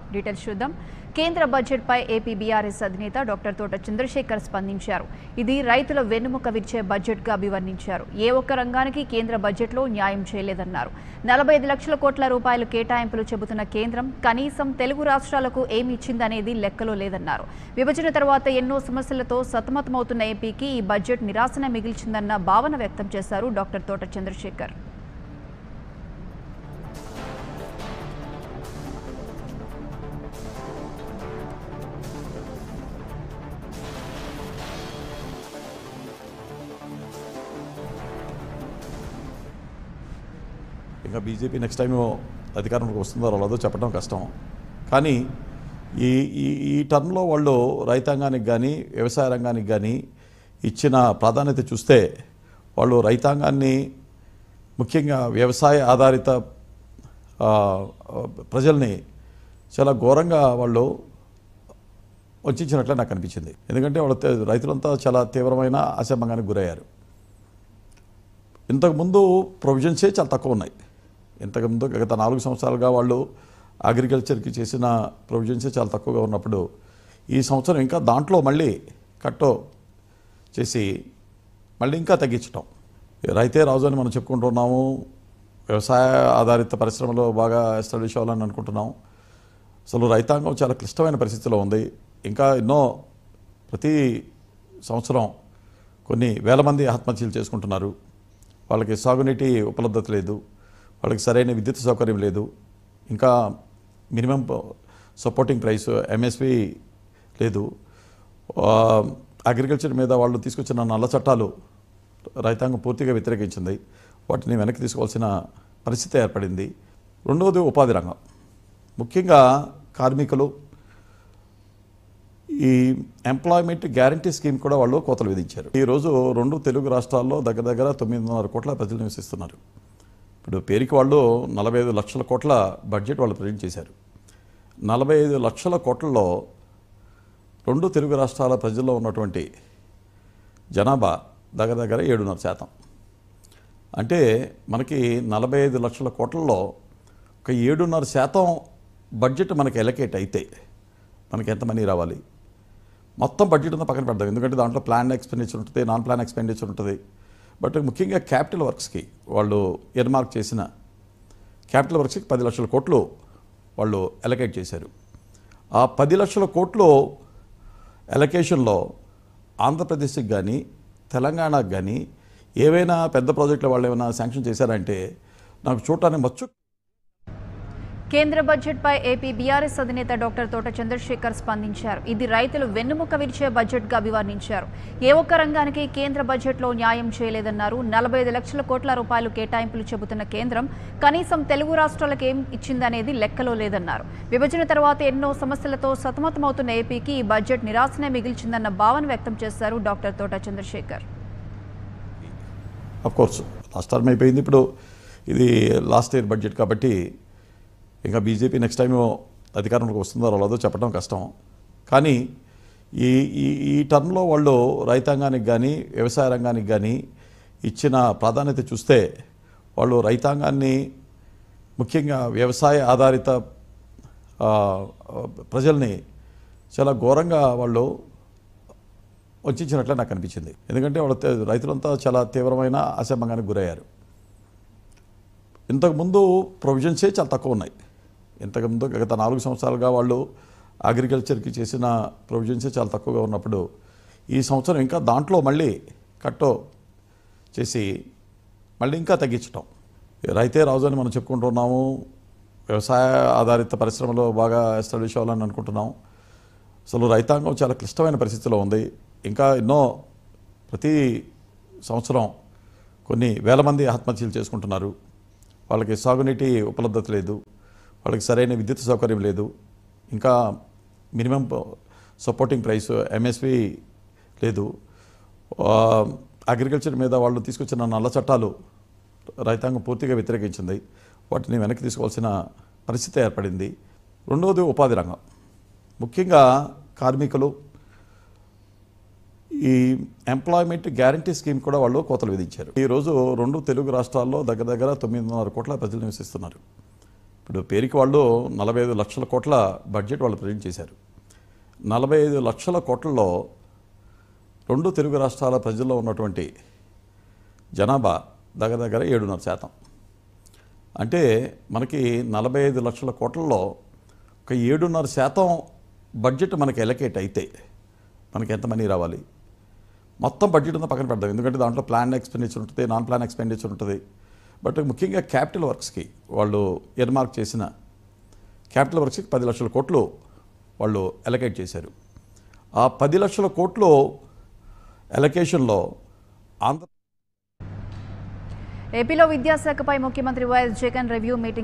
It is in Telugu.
డీటెయిల్స్ చూద్దాం కేంద్ర బడ్జెట్పై ఏపీ బీఆర్ఎస్ అధినేత డాక్టర్ తోట చంద్రశేఖర్ స్పందించారు ఇది రైతుల వెన్నుముక విరిచే బడ్జెట్గా అభివర్ణించారు ఏ ఒక్క రంగానికి కేంద్ర బడ్జెట్లో న్యాయం చేయలేదన్నారు నలభై ఐదు లక్షల కోట్ల రూపాయలు కేటాయింపులు చెబుతున్న కేంద్రం కనీసం తెలుగు రాష్ట్రాలకు ఏమి ఇచ్చిందనేది లెక్కలో లేదన్నారు విభజన తర్వాత ఎన్నో సమస్యలతో సతమతమవుతున్న ఏపీకి ఈ బడ్జెట్ నిరాశనే మిగిల్చిందన్న భావన వ్యక్తం చేశారు డాక్టర్ తోట చంద్రశేఖర్ ఇంకా బీజేపీ నెక్స్ట్ టైం అధికారంలోకి వస్తుందో రాలేదో చెప్పడం కష్టం కానీ ఈ ఈ ఈ టర్మ్లో వాళ్ళు రైతాంగానికి కానీ వ్యవసాయ రంగానికి కానీ ఇచ్చిన ప్రాధాన్యత చూస్తే వాళ్ళు రైతాంగాన్ని ముఖ్యంగా వ్యవసాయ ఆధారిత ఆ, ప్రజల్ని చాలా ఘోరంగా వాళ్ళు వంచినట్లే నాకు అనిపించింది ఎందుకంటే వాళ్ళు తే- రైతులంతా చాలా తీవ్రమైన అసంభంగానికి గురయ్యారు ఇంతకుముందు ప్రొవిజన్సే చాలా తక్కువ ఉన్నాయి ఇంతకుముందు గత నాలుగు సంవత్సరాలుగా వాళ్ళు అగ్రికల్చర్కి చేసిన ప్రొవిజన్సే చాలా తక్కువగా ఉన్నప్పుడు ఈ సంవత్సరం ఇంకా దాంట్లో మళ్ళీ కట్టో చేసి మళ్ళీ ఇంకా తగ్గించటం రైతే రాజు అని మనం చెప్పుకుంటున్నాము వ్యవసాయ ఆధారిత పరిశ్రమలో బాగా ఎస్టాబ్లిష్ అవ్వాలని అనుకుంటున్నాం అసలు రైతాంగం చాలా క్లిష్టమైన పరిస్థితిలో ఉంది ఇంకా ఎన్నో ప్రతి సంవత్సరం కొన్ని వేల మంది ఆత్మహత్యలు చేసుకుంటున్నారు వాళ్ళకి సాగునీటి ఉపలబ్ధత లేదు వాళ్ళకి సరైన విద్యుత్ సౌకర్యం లేదు ఇంకా మినిమం సపోర్టింగ్ ప్రైస్ ఎంఎస్పి లేదు ఆ, అగ్రికల్చర్ మీద వాళ్ళు తీసుకొచ్చిన నల్ల చట్టాలు రైతాంగం పూర్తిగా వ్యతిరేకించింది వాటిని వెనక్కి తీసుకోవాల్సిన పరిస్థితి ఏర్పడింది రెండవది ఉపాధి రంగం ముఖ్యంగా కార్మికులు ఈ ఎంప్లాయ్మెంట్ గ్యారంటీ స్కీమ్ కూడా వాళ్ళు కోతలు విధించారు ఈరోజు రెండు తెలుగు రాష్ట్రాల్లో దగ్గర దగ్గర తొమ్మిదిన్నర కోట్ల ప్రజలు నివసిస్తున్నారు ఇప్పుడు పేరుకి వాళ్ళు నలభై ఐదు లక్షల కోట్ల బడ్జెట్ వాళ్ళు ప్రజెంట్ చేశారు నలభై ఐదు లక్షల కోట్లలో రెండు తెలుగు రాష్ట్రాల ప్రజల్లో ఉన్నటువంటి జనాభా దగ్గర దగ్గర ఏడున్నర శాతం అంటే మనకి నలభై ఐదు లక్షల కోట్లలో ఒక ఏడున్నర శాతం బడ్జెట్ మనకి ఎలకేట్ అయితే మనకి ఎంత మనీ రావాలి మొత్తం బడ్జెట్ అంతా పక్కన పెడదాం ఎందుకంటే దాంట్లో ప్లాన్ ఎక్స్పెండిచర్ ఉంటుంది నాన్ ప్లాన్ ఎక్స్పెండిచర్ ఉంటుంది బట్ ముఖ్యంగా క్యాపిటల్ వర్క్స్కి వాళ్ళు ఎర్మార్క్ చేసిన క్యాపిటల్ వర్క్స్కి పది లక్షల కోట్లు వాళ్ళు ఎలకేట్ చేశారు ఆ పది లక్షల కోట్లు ఎలకేషన్లో ఆంధ్రప్రదేశ్కి కానీ తెలంగాణకు కానీ ఏవైనా పెద్ద ప్రాజెక్టులు వాళ్ళు ఏమైనా శాంక్షన్ చేశారంటే నాకు చూడటానికి మచ్చు కేంద్ర బడ్జెట్పై ఏపీ బీఆర్ఎస్ అధినేత డాక్టర్ తోట చంద్రశేఖర్ స్పందించారు ఇది రైతులు వెన్నుముక విరిచే బడ్జెట్గా అభివర్ణించారు ఏ ఒక్క రంగానికి కేంద్ర బడ్జెట్లో న్యాయం చేయలేదన్నారు నలభై ఐదు లక్షల కోట్ల రూపాయలు కేటాయింపులు చెబుతున్న కేంద్రం కనీసం తెలుగు రాష్ట్రాలకు ఏం ఇచ్చిందనేది లెక్కలో లేదన్నారు విభజన తర్వాత ఎన్నో సమస్యలతో సతమతమవుతున్న ఏపీకి ఈ బడ్జెట్ నిరాశనే మిగిల్చిందన్న భావన వ్యక్తం చేశారు doctor Thota Chandrashekar of course last term అయిపోయింది ఇప్పుడు ఇది లాస్ట్ ఇయర్ బడ్జెట్ కాబట్టి ఇంకా బీజేపీ నెక్స్ట్ టైం అధికారంలోకి వస్తుందో రాలేదో చెప్పడం కష్టం కానీ ఈ ఈ ఈ టర్మ్లో వాళ్ళు రైతాంగానికి కానీ వ్యవసాయ రంగానికి కానీ ఇచ్చిన ప్రాధాన్యత చూస్తే వాళ్ళు రైతాంగాన్ని ముఖ్యంగా వ్యవసాయ ఆధారిత ఆ, ప్రజల్ని చాలా ఘోరంగా వాళ్ళు వంచినట్లే నాకు అనిపించింది ఎందుకంటే వాళ్ళు తే- రైతులంతా చాలా తీవ్రమైన అసంభంగానికి గురయ్యారు ఇంతకుముందు ప్రొవిజన్సే చాలా తక్కువ ఉన్నాయి ఇంతకుముందు గత నాలుగు సంవత్సరాలుగా వాళ్ళు అగ్రికల్చర్కి చేసిన ప్రొవిజన్సే చాలా తక్కువగా ఉన్నప్పుడు ఈ సంవత్సరం ఇంకా దాంట్లో మళ్ళీ కట్టో చేసి మళ్ళీ ఇంకా తగ్గించటం రైతే రాజు అని మనం చెప్పుకుంటున్నాము వ్యవసాయ ఆధారిత పరిశ్రమలో బాగా ఎస్టాబ్లిష్ అవ్వాలని అనుకుంటున్నాం అసలు రైతాంగం చాలా క్లిష్టమైన పరిస్థితిలో ఉంది ఇంకా ఎన్నో ప్రతి సంవత్సరం కొన్ని వేల మంది ఆత్మహత్యలు చేసుకుంటున్నారు వాళ్ళకి సాగునీటి ఉపలబ్ధత లేదు వాళ్ళకి సరైన విద్యుత్ సౌకర్యం లేదు ఇంకా మినిమం సపోర్టింగ్ ప్రైస్ ఎంఎస్పి లేదు ఆ, అగ్రికల్చర్ మీద వాళ్ళు తీసుకొచ్చిన నల్ల చట్టాలు రైతాంగం పూర్తిగా వ్యతిరేకించింది వాటిని వెనక్కి తీసుకోవాల్సిన పరిస్థితి ఏర్పడింది రెండవది ఉపాధి రంగం ముఖ్యంగా కార్మికులు ఈ ఎంప్లాయ్మెంట్ గ్యారంటీ స్కీమ్ కూడా వాళ్ళు కోతలు విధించారు ఈరోజు రెండు తెలుగు రాష్ట్రాల్లో దగ్గర దగ్గర తొమ్మిదిన్నర కోట్ల ప్రజలు నివసిస్తున్నారు ఇప్పుడు పేరుకి వాళ్ళు నలభై ఐదు లక్షల కోట్ల బడ్జెట్ వాళ్ళు ప్రజెంట్ చేశారు నలభై ఐదు లక్షల కోట్లలో రెండు తెలుగు రాష్ట్రాల ప్రజల్లో ఉన్నటువంటి జనాభా దగ్గర దగ్గర ఏడున్నర శాతం అంటే మనకి నలభై ఐదు లక్షల కోట్లలో ఒక ఏడున్నర శాతం బడ్జెట్ మనకి ఎలకేట్ అయితే మనకి ఎంత మనీ రావాలి మొత్తం బడ్జెట్ అంతా పక్కన పెడదాం ఎందుకంటే దాంట్లో ప్లాన్ ఎక్స్పెండిచర్ ఉంటుంది నాన్ ప్లాన్ ఎక్స్పెండిచర్ ఉంటుంది బట్ ముఖ్యంగా క్యాపిటల్ వర్క్స్కి వాళ్ళు ఎర్మార్క్ చేసిన క్యాపిటల్ వర్క్స్కి పది లక్షల కోట్లు వాళ్ళు ఎలకేట్ చేశారు ఆ పది లక్షల కోట్లు ఎలకేషన్లో ఆంధ్ర ఏపీలో విద్యాశాఖపై ముఖ్యమంత్రి వైఎస్ జగన్ రివ్యూ మీటింగ్